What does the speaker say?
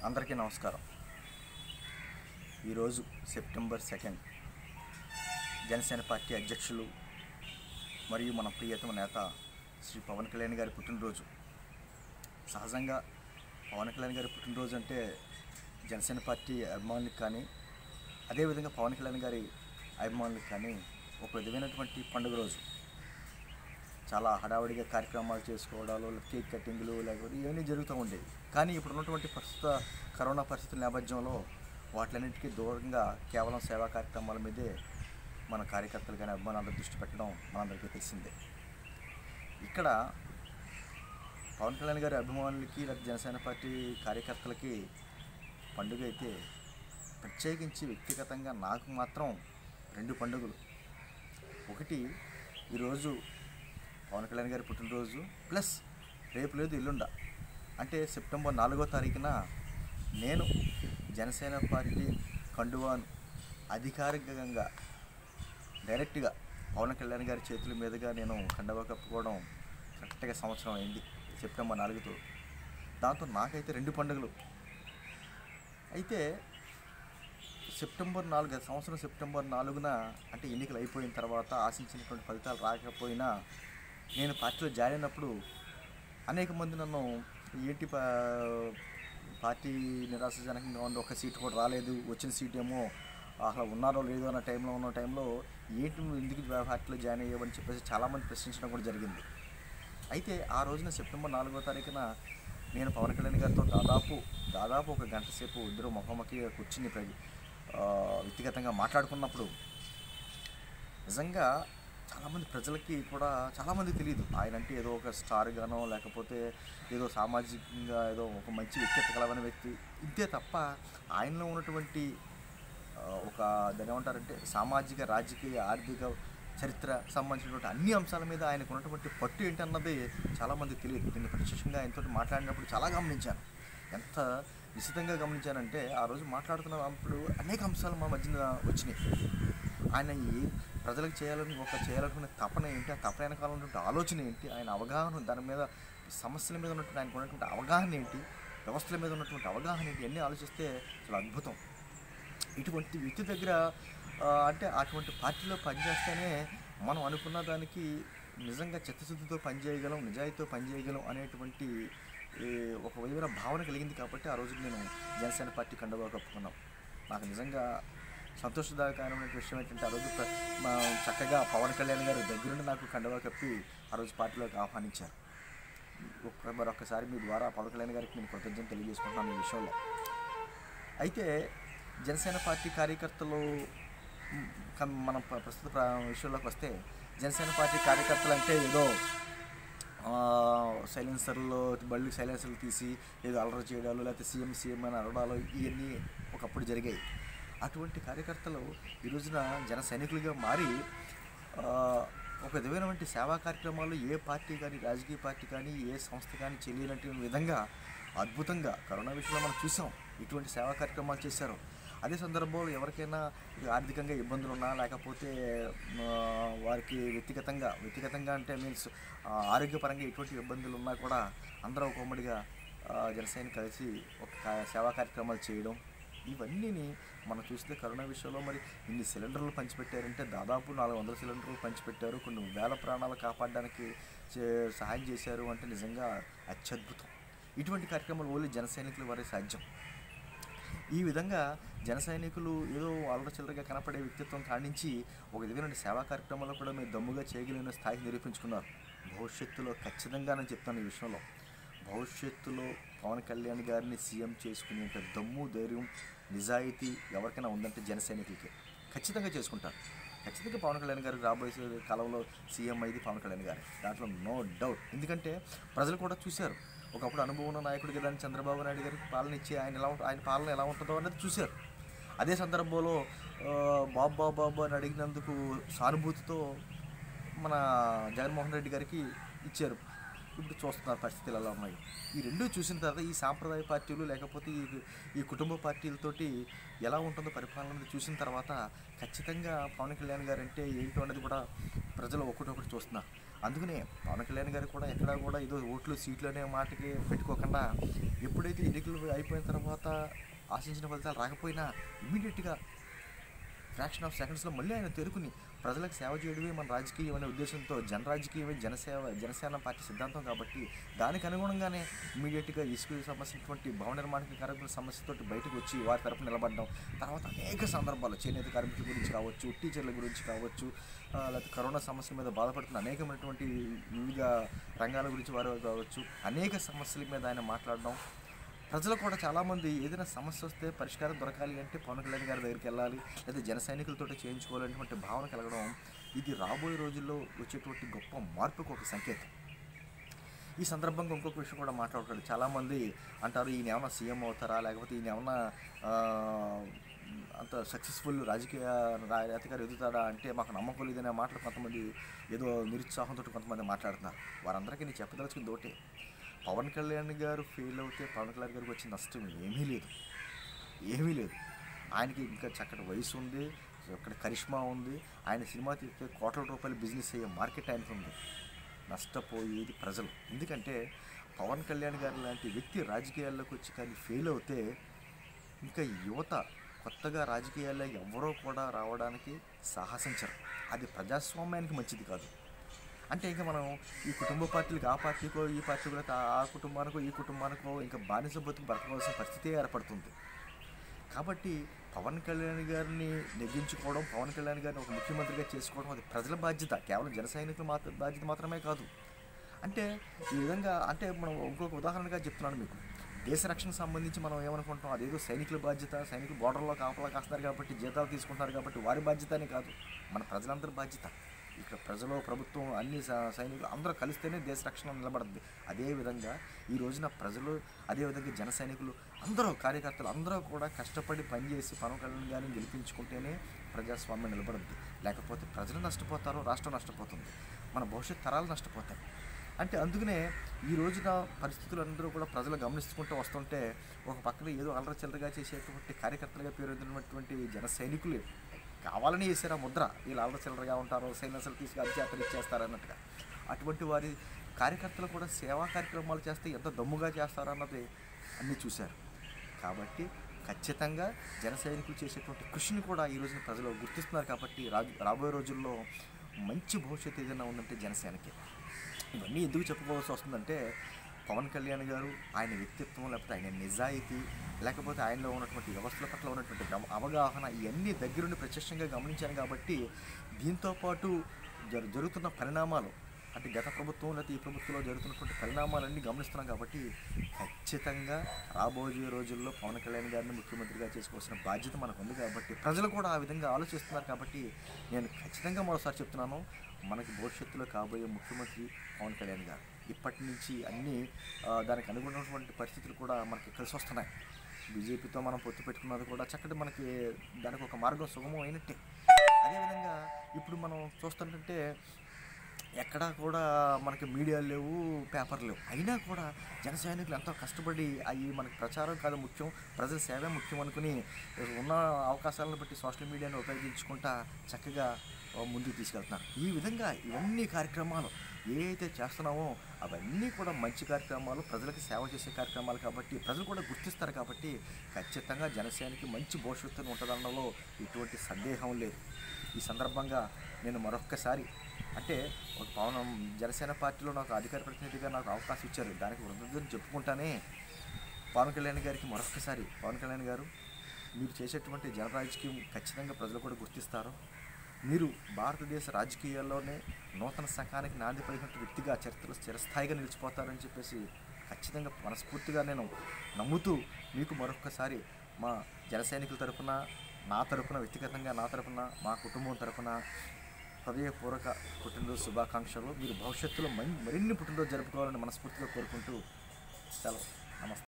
అందరికీ నమస్కారం ఈరోజు సెప్టెంబర్ సెకండ్ జనసేన పార్టీ అధ్యక్షులు మరియు మన ప్రియతమ నేత శ్రీ పవన్ కళ్యాణ్ గారి పుట్టినరోజు సహజంగా పవన్ కళ్యాణ్ గారి పుట్టినరోజు అంటే జనసేన పార్టీ అభిమానులకు కానీ అదేవిధంగా పవన్ కళ్యాణ్ గారి అభిమానులకు కానీ ఒక విధమైనటువంటి పండుగ రోజు చాలా హడావుడిగా కార్యక్రమాలు చేసుకోవడాలు కేక్ కటింగ్లు లేకపోతే ఇవన్నీ జరుగుతూ ఉండేవి కానీ ఇప్పుడు ఉన్నటువంటి ప్రస్తుత కరోనా పరిస్థితుల నేపథ్యంలో వాటిలన్నింటికీ దూరంగా కేవలం సేవా కార్యక్రమాల మీదే మన కార్యకర్తలు కానీ అభిమానులు దృష్టి పెట్టడం మనందరికీ తెలిసిందే ఇక్కడ పవన్ కళ్యాణ్ గారి అభిమానులకి లేదా జనసేన పార్టీ కార్యకర్తలకి పండుగ అయితే ప్రత్యేకించి వ్యక్తిగతంగా నాకు మాత్రం రెండు పండుగలు ఒకటి ఈరోజు పవన్ కళ్యాణ్ గారి పుట్టినరోజు ప్లస్ రేపు లేదు ఎల్లుండ అంటే సెప్టెంబర్ నాలుగో తారీఖున నేను జనసేన పార్టీ కండువాను అధికారికంగా డైరెక్ట్గా పవన్ కళ్యాణ్ గారి చేతుల మీదుగా నేను కండువా కప్పుకోవడం కరెక్ట్గా సంవత్సరం అయింది సెప్టెంబర్ నాలుగుతో దాంతో నాకైతే రెండు పండుగలు అయితే సెప్టెంబర్ నాలుగు గత సంవత్సరం సెప్టెంబర్ నాలుగున అంటే ఎన్నికలు అయిపోయిన తర్వాత ఆశించినటువంటి ఫలితాలు రాకపోయినా నేను పార్టీలో జాయిన్ అయినప్పుడు అనేక మంది నన్ను ఏంటి పా- పార్టీ నిరాశజనకంగా ఉంది ఒక సీట్ కూడా రాలేదు వచ్చిన సీట్ ఏమో అసలు ఉన్నారో లేదో అన్న టైంలో ఉన్న టైంలో ఏంటి నువ్వు ఎందుకు పార్టీలో జాయిన్ అయ్యావని చెప్పేసి చాలామంది ప్రశ్నించడం కూడా జరిగింది అయితే ఆ రోజున సెప్టెంబర్ నాలుగో తారీఖున నేను పవన్ కళ్యాణ్ గారితో దాదాపు దాదాపు ఒక గంట సేపు ఇద్దరు ముఖాముఖిగా కూర్చుని ప్ర ఆ, వ్యక్తిగతంగా మాట్లాడుకున్నప్పుడు నిజంగా చాలామంది ప్రజలకి కూడా చాలామంది తెలియదు ఆయన అంటే ఏదో ఒక స్టార్ గానో లేకపోతే ఏదో సామాజికంగా ఏదో ఒక మంచి వ్యక్తిత్వ కలవని వ్యక్తి ఇంతే తప్ప ఆయనలో ఉన్నటువంటి ఆ, ఒక దాని ఏమంటారంటే సామాజిక రాజకీయ ఆర్థిక చరిత్ర సంబంధించినటువంటి అన్ని అంశాల మీద ఆయనకు ఉన్నటువంటి పట్టు ఏంటన్నది చాలామంది తెలియదు దీన్ని ప్రత్యక్షంగా ఆయనతో మాట్లాడినప్పుడు చాలా గమనించాను ఎంత నిశ్చితంగా గమనించానంటే ఆ రోజు మాట్లాడుతున్నప్పుడు అనేక అంశాలు మా మధ్యన వచ్చినాయి ఆయన ఏ ప్రజలకు చేయాలని ఒక చేయాలనుకునే తపన ఏంటి ఆ తపన వెనకాల ఉన్నటువంటి ఆలోచన ఏంటి ఆయన అవగాహన దాని మీద సమస్యల మీద ఉన్నటువంటి ఆయనకు ఉన్నటువంటి అవగాహన ఏంటి వ్యవస్థల మీద ఉన్నటువంటి అవగాహన ఏంటి అన్నీ ఆలోచిస్తే చాలా అద్భుతం ఇటువంటి వ్యక్తి దగ్గర ఆ, అంటే అటువంటి పార్టీలో పనిచేస్తేనే మనం అనుకున్న దానికి నిజంగా చిత్తశుద్ధితో పనిచేయగలం నిజాయితీతో పనిచేయగలం అనేటువంటి ఈ, ఒక విధమైన భావన కలిగింది కాబట్టి ఆ రోజు నేను జనసేన పార్టీ కండువా కప్పుకున్నాం నాకు నిజంగా సంతోషదాయకమైన విషయం ఏంటంటే ఆ రోజు ప్ర- మా చక్కగా పవన్ కళ్యాణ్ గారి దగ్గరుండి నాకు కండువా కప్పి ఆ రోజు పార్టీలోకి ఆహ్వానించారు ఒక్క మరొకసారి మీ ద్వారా పవన్ కళ్యాణ్ గారికి నేను కృతజ్ఞత తెలియజేసుకుంటున్నాను ఈ విషయంలో అయితే జనసేన పార్టీ కార్యకర్తలు మ్, కం- మనం ప్ర- ప్రస్తుత ప్ర- విషయంలోకి వస్తే జనసేన పార్టీ కార్యకర్తలు అంటే ఏదో ఆ, సైలెన్సర్లో బళ్ళు సైలెన్సర్లు తీసి ఏదో అలర చేయడాలు లేకపోతే సీఎం సీఎం అని అరవడాలు ఇవన్నీ ఒకప్పుడు జరిగాయి అటువంటి కార్యకర్తలు ఈ రోజున జన సైనికులుగా మారి ఆ, ఒక విధమైనటువంటి సేవా కార్యక్రమాలు ఏ పార్టీ కానీ రాజకీయ పార్టీ కానీ ఏ సంస్థ కానీ చేయలేనటువంటి విధంగా అద్భుతంగా కరోనా విషయంలో మనం చూసాం ఇటువంటి సేవా కార్యక్రమాలు చేశారు అదే సందర్భంలో ఎవరికైనా ఆర్థికంగా ఇబ్బందులు ఉన్నా లేకపోతే ఆ, వారికి వ్యక్తిగతంగా వ్యక్తిగతంగా అంటే మీన్స్ ఆరోగ్యపరంగా ఎటువంటి ఇబ్బందులు ఉన్నా కూడా అందరూ ఒక ఉమ్మడిగా ఆ, జనసేన కలిసి ఒక కా- సేవా కార్యక్రమాలు చేయడం ఇవన్నీని మనం చూస్తే కరోనా విషయంలో మరి ఇన్ని సిలిండర్లు పంచిపెట్టారంటే దాదాపు నాలుగు వందల సిలిండర్లు పంచిపెట్టారు కొన్ని వేల ప్రాణాలు కాపాడడానికి చే- సహాయం చేశారు అంటే నిజంగా అత్యద్భుతం ఇటువంటి కార్యక్రమాలు ఓన్లీ జన సైనికుల వారే సాధ్యం ఈ విధంగా జన సైనికులు ఏదో అల్లర చిల్లరగా కనపడే వ్యక్తిత్వం కానించి ఒక విధమైన సేవా కార్యక్రమాల్లో కూడా మీరు దమ్ముగా చేయగలిగిన స్థాయికి నిరూపించుకున్నారు భవిష్యత్తులో ఖచ్చితంగా నేను చెప్తాను ఈ విషయంలో భవిష్యత్తులో పవన్ కళ్యాణ్ గారిని సీఎం చేసుకునేంత దమ్ము ధైర్యం నిజాయితీ ఎవరికైనా ఉందంటే జన సైనికులకి ఖచ్చితంగా చేసుకుంటారు ఖచ్చితంగా పవన్ కళ్యాణ్ గారికి రాబోయే కాలంలో సీఎం అయింది పవన్ కళ్యాణ్ గారు దాంట్లో నో డౌట్ ఎందుకంటే ప్రజలు కూడా చూశారు ఒకప్పుడు అనుభవం ఉన్న నాయకుడు కదా అని చంద్రబాబు నాయుడు గారికి పాలన ఇచ్చి ఆయన ఎలా ఉంట- ఆయన పాలన ఎలా ఉంటుందో అనేది చూశారు అదే సందర్భంలో ఆ, బాబు బాబు బాబు అని అడిగినందుకు సానుభూతితో మన జగన్మోహన్ రెడ్డి గారికి ఇచ్చారు ఇప్పుడు చూస్తున్నారు పరిస్థితులు ఎలా ఉన్నాయి ఈ రెండు చూసిన తర్వాత ఈ సాంప్రదాయ పార్టీలు లేకపోతే ఈ ఈ కుటుంబ పార్టీలతోటి ఎలా ఉంటుందో పరిపాలన అనేది చూసిన తర్వాత ఖచ్చితంగా పవన్ కళ్యాణ్ గారు అంటే ఏంటో అనేది కూడా ప్రజలు ఒకటి ఒకటి చూస్తున్నారు అందుకనే పవన్ కళ్యాణ్ గారు కూడా ఎక్కడ కూడా ఏదో ఓట్లు సీట్లు అనే మాటకి పెట్టుకోకుండా ఎప్పుడైతే ఎన్నికలు అయిపోయిన తర్వాత ఆశించిన ఫలితాలు రాకపోయినా ఇమీడియట్గా ఫ్రాక్షన్ ఆఫ్ సెకండ్స్లో మళ్ళీ ఆయన తెరుకుని ప్రజలకు సేవ చేయడమే మన రాజకీయం అనే ఉద్దేశంతో జన రాజకీయమే జనసేవ జనసేన పార్టీ సిద్ధాంతం కాబట్టి దానికి అనుగుణంగానే ఇమీడియట్గా ఇసుక సమస్యటువంటి భవన నిర్మాణ కార్మికుల సమస్యతోటి బయటకు వచ్చి వారి తరపు నిలబడడం తర్వాత అనేక సందర్భాలు చేనేత కార్మికుల గురించి కావచ్చు టీచర్ల గురించి కావచ్చు ఆ, లేకపోతే కరోనా సమస్యల మీద బాధపడుతున్న అనేకమైనటువంటి వివిధ రంగాల గురించి వారు కావచ్చు అనేక సమస్యల మీద ఆయన మాట్లాడడం ప్రజలు కూడా చాలామంది ఏదైనా సమస్య వస్తే పరిష్కారం దొరకాలి అంటే పవన్ కళ్యాణ్ గారి దగ్గరికి వెళ్ళాలి లేదా జన సైనికులతో చేయించుకోవాలనేటువంటి భావన కలగడం ఇది రాబోయే రోజుల్లో వచ్చేటువంటి గొప్ప మార్పుకు ఒక సంకేతం ఈ సందర్భంగా ఇంకొక విషయం కూడా మాట్లాడుతాడు చాలామంది అంటారు ఈయన ఏమన్నా సీఎం అవుతారా లేకపోతే ఈయన ఏమన్నా ఆ, అంత సక్సెస్ఫుల్ రాజకీయ అధికారి ఎదుగుతాడా అంటే మాకు నమ్మకం లేదనే మాటలు కొంతమంది ఏదో నిరుత్సాహంతో కొంతమంది మాట్లాడుతున్నారు వారందరికీ నేను చెప్పదలుచుకుంది ఒకటే పవన్ కళ్యాణ్ గారు ఫెయిల్ అవుతే పవన్ కళ్యాణ్ గారికి వచ్చిన నష్టం ఏమీ లేదు ఏమీ లేదు ఆయనకి ఇంకా చక్కటి వయసు ఉంది అక్కడ కరిష్మా ఉంది ఆయన సినిమా తీస్తే కోట్ల రూపాయల బిజినెస్ అయ్యే మార్కెట్ ఆయనకు ఉంది నష్టపోయేది ప్రజలు ఎందుకంటే పవన్ కళ్యాణ్ గారు లాంటి వ్యక్తి రాజకీయాల్లోకి వచ్చి కానీ ఫెయిల్ అవుతే ఇంకా యువత కొత్తగా రాజకీయాల్లో ఎవరో కూడా రావడానికి సాహసించరు అది ప్రజాస్వామ్యానికి మంచిది కాదు అంటే ఇంకా మనం ఈ కుటుంబ పార్టీలకు ఆ పార్టీకో ఈ పార్టీకో లేకపోతే ఆ కుటుంబానికో ఈ కుటుంబానికో ఇంకా బానిస బతుకు బ్రతకవలసిన పరిస్థితి ఏర్పడుతుంది కాబట్టి పవన్ కళ్యాణ్ గారిని నెగ్గించుకోవడం పవన్ కళ్యాణ్ గారిని ఒక ముఖ్యమంత్రిగా చేసుకోవడం అది ప్రజల బాధ్యత కేవలం జన సైనికుల మాత్ర బాధ్యత మాత్రమే కాదు అంటే ఈ విధంగా అంటే మనం ఇంకొక ఉదాహరణగా చెప్తున్నాను మీకు దేశ రక్షణకు సంబంధించి మనం ఏమనుకుంటాం అదేదో సైనికుల బాధ్యత సైనికులు బోర్డర్లో కాపలా కాస్తారు కాబట్టి జీతాలు తీసుకుంటారు కాబట్టి వారి బాధ్యత అని కాదు మన ప్రజలందరి బాధ్యత ఇక్కడ ప్రజలు ప్రభుత్వం అన్ని స- సైనికులు అందరూ కలిస్తేనే దేశ రక్షణ నిలబడుతుంది అదేవిధంగా ఈ రోజున ప్రజలు అదేవిధంగా జన సైనికులు అందరూ కార్యకర్తలు అందరూ కూడా కష్టపడి పనిచేసి పవన్ కళ్యాణ్ గారిని గెలిపించుకుంటేనే ప్రజాస్వామ్యం నిలబడుద్ది లేకపోతే ప్రజలు నష్టపోతారు రాష్ట్రం నష్టపోతుంది మన భవిష్యత్ తరాలు నష్టపోతాయి అంటే అందుకనే ఈ రోజున పరిస్థితులు అందరూ కూడా ప్రజలు గమనించుకుంటూ వస్తుంటే ఒక పక్కన ఏదో అల్లర చిల్లరగా చేసేటువంటి కార్యకర్తలుగా పేరొందినటువంటి జన సైనికులు కావాలని వేసారు ఆ ముద్ర వీళ్ళు అల్లర చిల్లరగా ఉంటారు సైలెన్సర్లు తీసుకు అధిచేతలు ఇచ్చేస్తారు అన్నట్టుగా అటువంటి వారి కార్యకర్తలు కూడా సేవా కార్యక్రమాలు చేస్తే ఎంత దమ్ముగా చేస్తారు అన్నది అన్నీ చూశారు కాబట్టి ఖచ్చితంగా జన సైనికులు చేసేటువంటి కృషిని కూడా ఈ రోజున ప్రజలు గుర్తిస్తున్నారు కాబట్టి రాజు రాబోయే రోజుల్లో మంచి భవిష్యత్తు ఏదైనా ఉందంటే జనసేనకి ఇవన్నీ ఎందుకు చెప్పుకోవాల్సి వస్తుందంటే పవన్ కళ్యాణ్ గారు ఆయన వ్యక్తిత్వం లేకపోతే ఆయన నిజాయితీ లేకపోతే ఆయనలో ఉన్నటువంటి వ్యవస్థల పట్ల ఉన్నటువంటి గమ- అవగాహన ఇవన్నీ దగ్గరుండి ప్రత్యక్షంగా గమనించాను కాబట్టి దీంతో పాటు జరు జరుగుతున్న పరిణామాలు అంటే గత ప్రభుత్వం లేకపోతే ఈ ప్రభుత్వంలో జరుగుతున్నటువంటి పరిణామాలన్నీ గమనిస్తున్నాం కాబట్టి ఖచ్చితంగా రాబోయే రోజుల్లో పవన్ కళ్యాణ్ గారిని ముఖ్యమంత్రిగా చేసుకోవాల్సిన బాధ్యత మనకు ఉంది కాబట్టి ప్రజలు కూడా ఆ విధంగా ఆలోచిస్తున్నారు కాబట్టి నేను ఖచ్చితంగా మరోసారి చెప్తున్నాను మనకి భవిష్యత్తులో కాబోయే ముఖ్యమంత్రి పవన్ కళ్యాణ్ గారు ఇప్పటి నుంచి అన్నీ ఆ, దానికి అనుగుణమైనటువంటి పరిస్థితులు కూడా మనకి కలిసి వస్తున్నాయి బీజేపీతో మనం పొత్తు పెట్టుకున్నది కూడా చక్కటి మనకి దానికి ఒక మార్గం సుగమం అయినట్టే అదేవిధంగా ఇప్పుడు మనం చూస్తుంటే ఎక్కడా కూడా మనకి మీడియా లేవు పేపర్ లేవు అయినా కూడా జన సైనికులు ఎంతో కష్టపడి అవి మనకి ప్రచారం కాదు ముఖ్యం ప్రజల సేవే ముఖ్యం అనుకుని ఉన్న అవకాశాలను బట్టి సోషల్ మీడియాను ఉపయోగించుకుంటా చక్కగా ఆ, ముందుకు తీసుకెళ్తున్నారు ఈ విధంగా ఇవన్నీ కార్యక్రమాలు ఏ అయితే చేస్తున్నామో అవన్నీ కూడా మంచి కార్యక్రమాలు ప్రజలకు సేవ చేసే కార్యక్రమాలు కాబట్టి ప్రజలు కూడా గుర్తిస్తారు కాబట్టి ఖచ్చితంగా జనసేనకి మంచి భవిష్యత్తు ఉంటుందనడంలో ఎటువంటి సందేహం లేదు ఈ సందర్భంగా నేను మరొక్కసారి అంటే ఒక పవన్ జనసేన పార్టీలో నాకు అధికార ప్రతినిధిగా నాకు అవకాశం ఇచ్చారు దానికి వృద్ధుని చెప్పుకుంటానే పవన్ కళ్యాణ్ గారికి మరొక్కసారి పవన్ కళ్యాణ్ గారు మీరు చేసేటువంటి జన రాజకీయం ఖచ్చితంగా ప్రజలు కూడా గుర్తిస్తారు మీరు భారతదేశ రాజకీయాల్లోనే నూతన శకానికి నాంది పలికినట్టు వ్యక్తిగా చరిత్రలో చిరస్థాయిగా నిలిచిపోతారని చెప్పేసి ఖచ్చితంగా మనస్ఫూర్తిగా నేను నమ్ముతూ మీకు మరొక్కసారి మా జన సైనికుల తరపున నా తరపున వ్యక్తిగతంగా నా తరపున మా కుటుంబం తరపున హృదయపూర్వక పుట్టినరోజు శుభాకాంక్షలు మీరు భవిష్యత్తులో మరిన్ని పుట్టినరోజు జరుపుకోవాలని మనస్ఫూర్తిగా కోరుకుంటూ సెలవు నమస్తే